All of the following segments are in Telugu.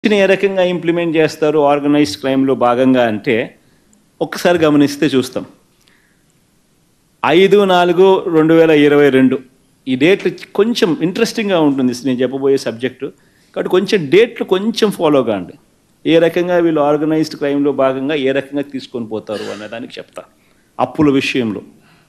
ని ఏ రకంగా ఇంప్లిమెంట్ చేస్తారు ఆర్గనైజ్డ్ క్రైమ్లో భాగంగా అంటే ఒక్కసారి గమనిస్తే చూస్తాం ఐదు నాలుగు రెండు వేల ఇరవై రెండు ఈ డేట్లు కొంచెం ఇంట్రెస్టింగ్గా ఉంటుంది నేను చెప్పబోయే సబ్జెక్టు కాబట్టి కొంచెం డేట్లు కొంచెం ఫాలో కాండి ఏ రకంగా వీళ్ళు ఆర్గనైజ్డ్ క్రైమ్లో భాగంగా ఏ రకంగా తీసుకొని పోతారు అనే దానికి చెప్తా అప్పుల విషయంలో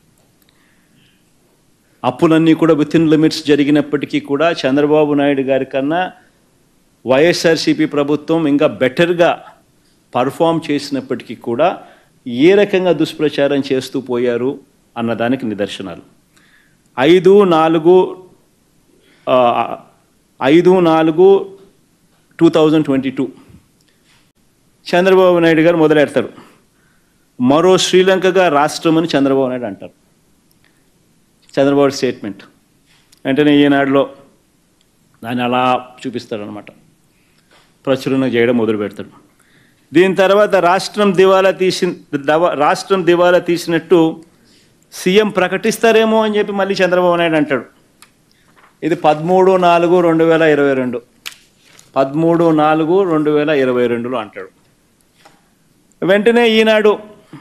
అప్పులన్నీ కూడా విత్ ఇన్ లిమిట్స్ జరిగినప్పటికీ కూడా చంద్రబాబు నాయుడు గారి కన్నా వైఎస్ఆర్సీపీ ప్రభుత్వం ఇంకా బెటర్గా పర్ఫామ్ చేసినప్పటికీ కూడా ఏ రకంగా దుష్ప్రచారం చేస్తూ పోయారు అన్నదానికి నిదర్శనాలు ఐదు నాలుగు ఆ, ఐదు నాలుగు two thousand twenty two Chandrababu Naidu garu మొదలెడతారు మరో శ్రీలంకగా రాష్ట్రం అని చంద్రబాబు నాయుడు అంటారు చంద్రబాబు స్టేట్మెంట్ వెంటనే ఈనాడులో దాన్ని అలా చూపిస్తాడనమాట ప్రచురణ చేయడం మొదలు పెడతాడు దీని తర్వాత రాష్ట్రం దివాలా తీసి దవ- రాష్ట్రం దివాలా తీసినట్టు సీఎం ప్రకటిస్తారేమో అని చెప్పి మళ్ళీ చంద్రబాబు నాయుడు అంటాడు ఇది పదమూడు నాలుగు రెండు వేల ఇరవై రెండు పదమూడు నాలుగు రెండు వేల ఇరవై రెండులో అంటాడు వెంటనే ఈనాడు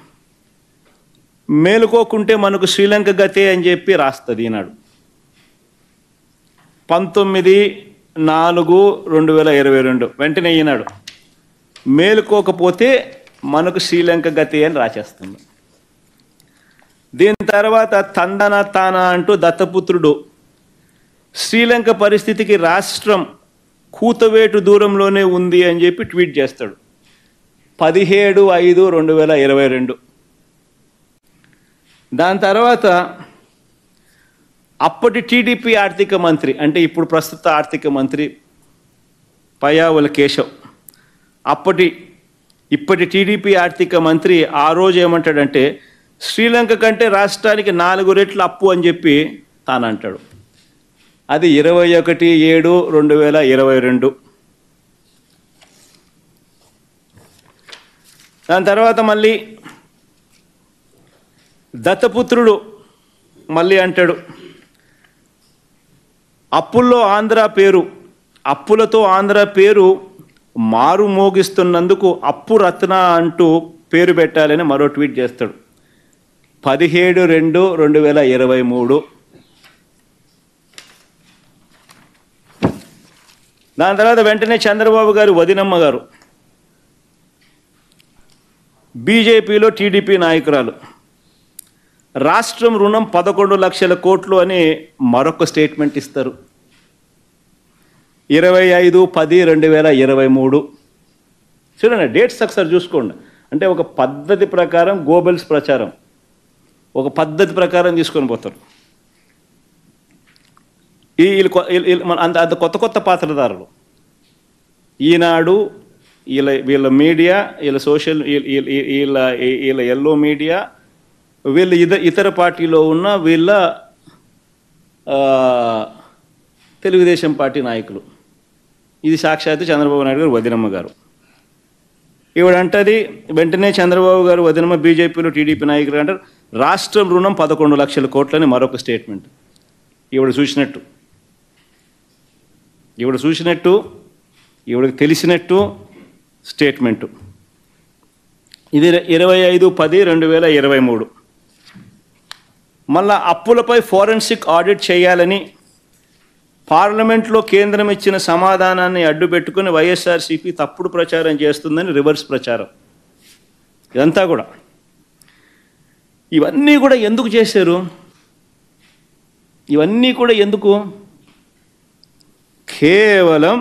మేలుకోకుంటే మనకు శ్రీలంక గతే అని చెప్పి రాస్తుంది ఈనాడు పంతొమ్మిది నాలుగు రెండు వేల ఇరవై రెండు వెంటనే ఈనాడు మేలుకోకపోతే మనకు శ్రీలంక గతి అని రాసేస్తుంది దీని తర్వాత తందన తాన అంటూ దత్తపుత్రుడు శ్రీలంక పరిస్థితికి రాష్ట్రం కూతవేటు దూరంలోనే ఉంది అని చెప్పి ట్వీట్ చేస్తాడు పదిహేడు ఐదు రెండు వేల ఇరవై రెండు దాని తర్వాత అప్పటి టీడీపీ ఆర్థిక మంత్రి అంటే ఇప్పుడు ప్రస్తుత ఆర్థిక మంత్రి పయావుల కేశవ్ అప్పటి ఇప్పటి టీడీపీ ఆర్థిక మంత్రి ఆ రోజు ఏమంటాడంటే శ్రీలంక కంటే రాష్ట్రానికి నాలుగు రెట్లు అప్పు అని చెప్పి తాను అంటాడు అది ఇరవై ఒకటి ఏడు రెండు వేల ఇరవై రెండు దాని తర్వాత మళ్ళీ దత్తపుత్రుడు మళ్ళీ అంటాడు అప్పుల్లో ఆంధ్ర పేరు అప్పులతో ఆంధ్ర పేరు మారు మోగిస్తున్నందుకు అప్పు రత్న అంటూ పేరు పెట్టాలని మరో ట్వీట్ చేస్తాడు పదిహేడు రెండు రెండు వేల ఇరవై మూడు దాని తర్వాత వెంటనే చంద్రబాబు గారు వదినమ్మ గారు బీజేపీలో టీడీపీ నాయకురాలు రాష్ట్రం రుణం పదకొండు లక్షల కోట్లు అని మరొక స్టేట్మెంట్ ఇస్తారు ఇరవై ఐదు పది రెండు వేల ఇరవై మూడు చూడండి డేట్స్ ఒకసారి చూసుకోండి అంటే ఒక పద్ధతి ప్రకారం గోబెల్స్ ప్రచారం ఒక పద్ధతి ప్రకారం తీసుకొని పోతారు ఈ వీళ్ళు కొ- వీళ్ళు- వీళ్ళు మన- అంత అంత కొత్త కొత్త పాత్రధారులు ఈనాడు వీళ్ళ వీళ్ళ మీడియా వీళ్ళ సోషల్ వీళ్ళ వీళ్ళ- వీళ్ళ వీళ్ళ ఎల్లో మీడియా వీళ్ళ ఇద ఇతర పార్టీలో ఉన్న వీళ్ళ ఆ, తెలుగుదేశం పార్టీ నాయకులు ఇది సాక్షాత్తు చంద్రబాబు నాయుడు గారు వదినమ్మ గారు ఈవిడంటది వెంటనే చంద్రబాబు గారు వదినమ్మ బీజేపీలో టీడీపీ నాయకులు అంటారు రాష్ట్రం రుణం పదకొండు లక్షల కోట్లని మరొక స్టేట్మెంట్ ఈవిడ చూసినట్టు ఈవిడ చూసినట్టు ఈవిడకి తెలిసినట్టు స్టేట్మెంటు ఇది ఇరవై ఐదు పది రెండు వేల ఇరవై మూడు మళ్ళా అప్పులపై ఫోరెన్సిక్ ఆడిట్ చేయాలని పార్లమెంట్లో కేంద్రం ఇచ్చిన సమాధానాన్ని అడ్డుపెట్టుకుని వైఎస్ఆర్సీపీ తప్పుడు ప్రచారం చేస్తుందని రివర్స్ ప్రచారం ఇదంతా కూడా ఇవన్నీ కూడా ఎందుకు చేశారు ఇవన్నీ కూడా ఎందుకు కేవలం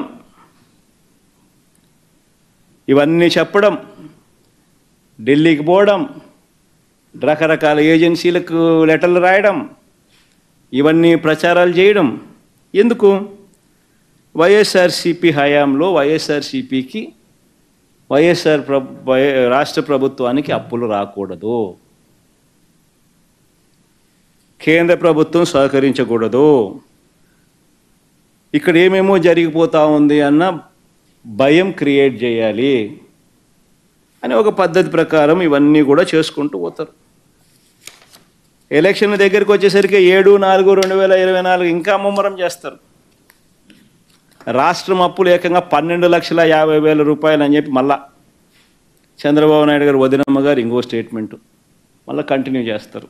ఇవన్నీ చెప్పడం ఢిల్లీకి పోవడం రకరకాల ఏజెన్సీలకు లెటర్లు రాయడం ఇవన్నీ ప్రచారాలు చేయడం ఎందుకు వైఎస్ఆర్సిపి హయాంలో వైఎస్ఆర్సిపికి వైఎస్ఆర్ ప్ర వై- రాష్ట్ర ప్రభుత్వానికి అప్పులు రాకూడదు కేంద్ర ప్రభుత్వం సహకరించకూడదు ఇక్కడ ఏమేమో జరిగిపోతా ఉంది అన్న భయం క్రియేట్ చేయాలి అని ఒక పద్ధతి ప్రకారం ఇవన్నీ కూడా చేసుకుంటూ పోతారు ఎలక్షన్ దగ్గరికి వచ్చేసరికి ఏడు నాలుగు రెండు వేల ఇరవై నాలుగు ఇంకా ముమ్మరం చేస్తారు రాష్ట్రం అప్పులు ఏకంగా పన్నెండు లక్షల యాభై వేల రూపాయలు అని చెప్పి మళ్ళా చంద్రబాబు నాయుడు గారు వదినమ్మ గారు ఇంకో స్టేట్మెంటు మళ్ళీ కంటిన్యూ చేస్తారు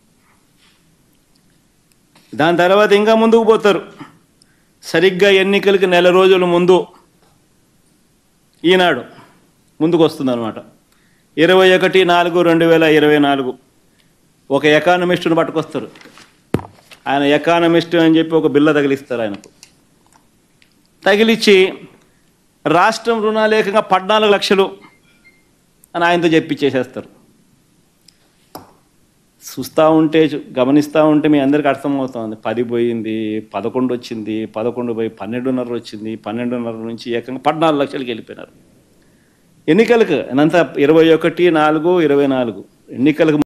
దాని తర్వాత ఇంకా ముందుకు పోతారు సరిగ్గా ఎన్నికలకి నెల రోజుల ముందు ఈనాడు ముందుకు వస్తుంది అనమాట ఇరవై ఒకటి నాలుగు రెండు వేల ఇరవై నాలుగు ఒక ఎకానమిస్టును పట్టుకొస్తారు ఆయన ఎకానమిస్ట్ అని చెప్పి ఒక బిల్ల తగిలిస్తారు ఆయనకు తగిలిచ్చి రాష్ట్రం రుణాలు ఏకంగా పద్నాలుగు లక్షలు అని ఆయనతో చెప్పించేసేస్తారు చూస్తూ ఉంటే చూ- గమనిస్తూ ఉంటే మీ అందరికీ అర్థమవుతుంది పది పోయింది పదకొండు వచ్చింది పదకొండు పోయి పన్నెండున్నర వచ్చింది పన్నెండున్నర నుంచి ఏకంగా పద్నాలుగు లక్షలకి వెళ్ళిపోయినారు ఎన్నికలకు అంతా ఇరవై ఒకటి నాలుగు ఇరవై నాలుగు ఎన్నికలకు